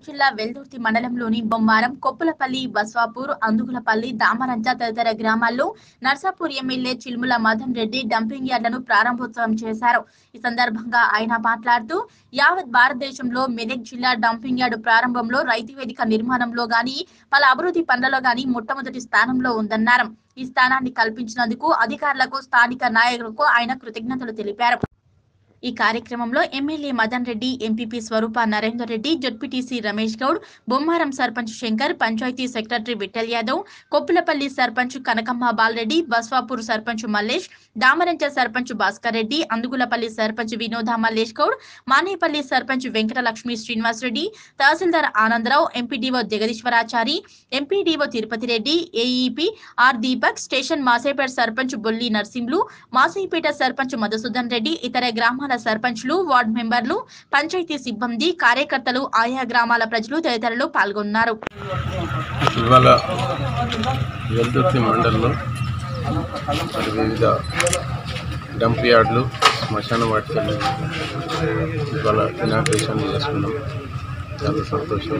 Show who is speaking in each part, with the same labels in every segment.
Speaker 1: జిల్లా వెల్దుర్తి మండలంలోని బొమ్మారం కొప్పులపల్లి బస్వాపూర్ అందుగులపల్లి దామరంచ తదితర గ్రామాల్లో నర్సాపూర్ ఎమ్మెల్యే చిల్ముల మదన్ రెడ్డి డంపింగ్ యార్డులను ప్రారంభోత్సవం చేశారు ఈ సందర్భంగా ఆయన మాట్లాడుతూ యావత్ భారతదేశంలో మెదక్ జిల్లా డంపింగ్ యార్డు ప్రారంభంలో రైతు వేదిక నిర్మాణంలో గాని పలు అభివృద్ధి పనులలో గాని మొట్టమొదటి స్థానంలో ఉందన్నారు ఈ స్థానాన్ని కల్పించినందుకు అధికారులకు స్థానిక నాయకులకు ఆయన కృతజ్ఞతలు తెలిపారు ఈ కార్యక్రమంలో MLA Madan Reddy MPP Swarupa Narender Reddy ZPTC Ramesh Goud Bommaram sarpanch Shankar panchayat secretary Vithal Yadav Koppulapalli sarpanch Kanakamma Balareddy Baswapur sarpanch Mallesh Damaramcha sarpanch Bhaskar Reddy Andugulapalli sarpanch Vinoda Mallesh Goud Manepalli sarpanch Venkatalakshmi Srinivas Reddy tahsildar Anandarao MPDO Jagadishwarachari MPDO Tirupati Reddy AEP R Deepak station Masaipet sarpanch Bolli Narsimhulu మాసేపేట sarpanch Madhusudan Reddy ఇతర గ్రామాల సర్పంచ్లు వార్డు మెంబర్లు పంచాయతీ సిబ్బంది కార్యకర్తలు ఆయా గ్రామాల ప్రజలు తదితరులు పాల్గొన్నారు
Speaker 2: ఇవాళ వెల్దుర్తి మండలంలో మరి వివిధ డంప్ యార్డులు శ్మశాన వాటికలు ఇవాళ ఇనాగ్రేషన్ చేసుకున్నాం చాలా సంతోషం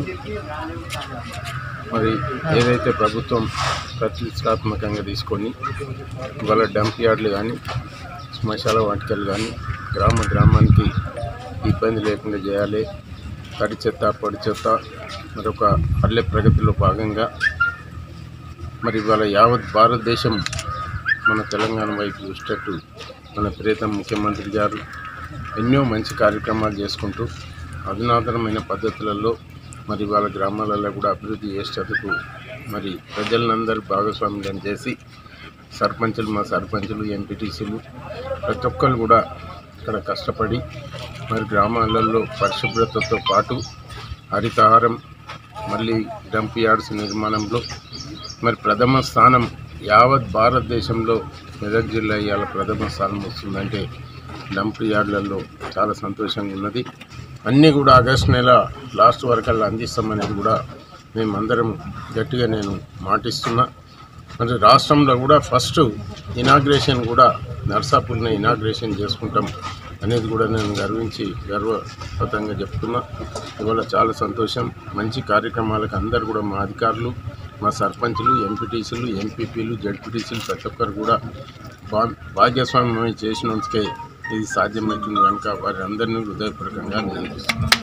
Speaker 2: మరి ఏదైతే ప్రభుత్వం ప్రతిష్టాత్మకంగా తీసుకొని ఇవాళ డంప్ యార్డులు కానీ శ్మశాన వాటికలు కానీ గ్రామ గ్రామానికి ఇబ్బంది లేకుండా చేయాలి తడి చెత్త పొడి చెత్త మరొక పల్లె ప్రగతిలో భాగంగా మరి ఇవాళ యావత్ భారతదేశం మన తెలంగాణ వైపు చూసేటట్టు మన ప్రియతమ ముఖ్యమంత్రి గారు ఎన్నో మంచి కార్యక్రమాలు చేసుకుంటూ అధునాతనమైన పద్ధతులలో మరి వాళ్ళ గ్రామాలలో కూడా అభివృద్ధి చేసేటందుకు మరి ప్రజలందరూ భాగస్వామ్యం చేసి సర్పంచులు మా సర్పంచులు ఎంపీటీసీలు ప్రతి ఒక్కరు కూడా ఇక్కడ కష్టపడి మరి గ్రామాలలో పరిశుభ్రతతో పాటు హరితహారం మళ్ళీ డంప్ యార్డ్స్ నిర్మాణంలో మరి ప్రథమ స్థానం యావత్ భారతదేశంలో మెదక్ జిల్లా ఇవాళ ప్రథమ స్థానం వస్తుందంటే డంప్ యార్డులలో చాలా సంతోషంగా ఉన్నది అన్నీ కూడా ఆగస్టు నెల లాస్ట్ వరకల్లా అందిస్తామనేది కూడా మేమందరం గట్టిగా నేను మాటిస్తున్నా మరి రాష్ట్రంలో కూడా ఫస్ట్ ఇనాగ్రేషన్ కూడా నర్సాపూర్ని ఇనాగ్రేషన్ చేసుకుంటాం అనేది కూడా నేను గర్వించి గర్వపతంగా చెప్తున్నా ఇవాళ చాలా సంతోషం మంచి కార్యక్రమాలకు అందరు కూడా మా అధికారులు మా సర్పంచులు ఎంపీటీసీలు ఎంపీపీలు జడ్పీటీసీలు ప్రతి ఒక్కరు కూడా భా భాగ్యస్వామ్యం చేసినందుకే ఇది సాధ్యమవుతుంది కనుక వారి అందరినీ హృదయపూర్వకంగా నేను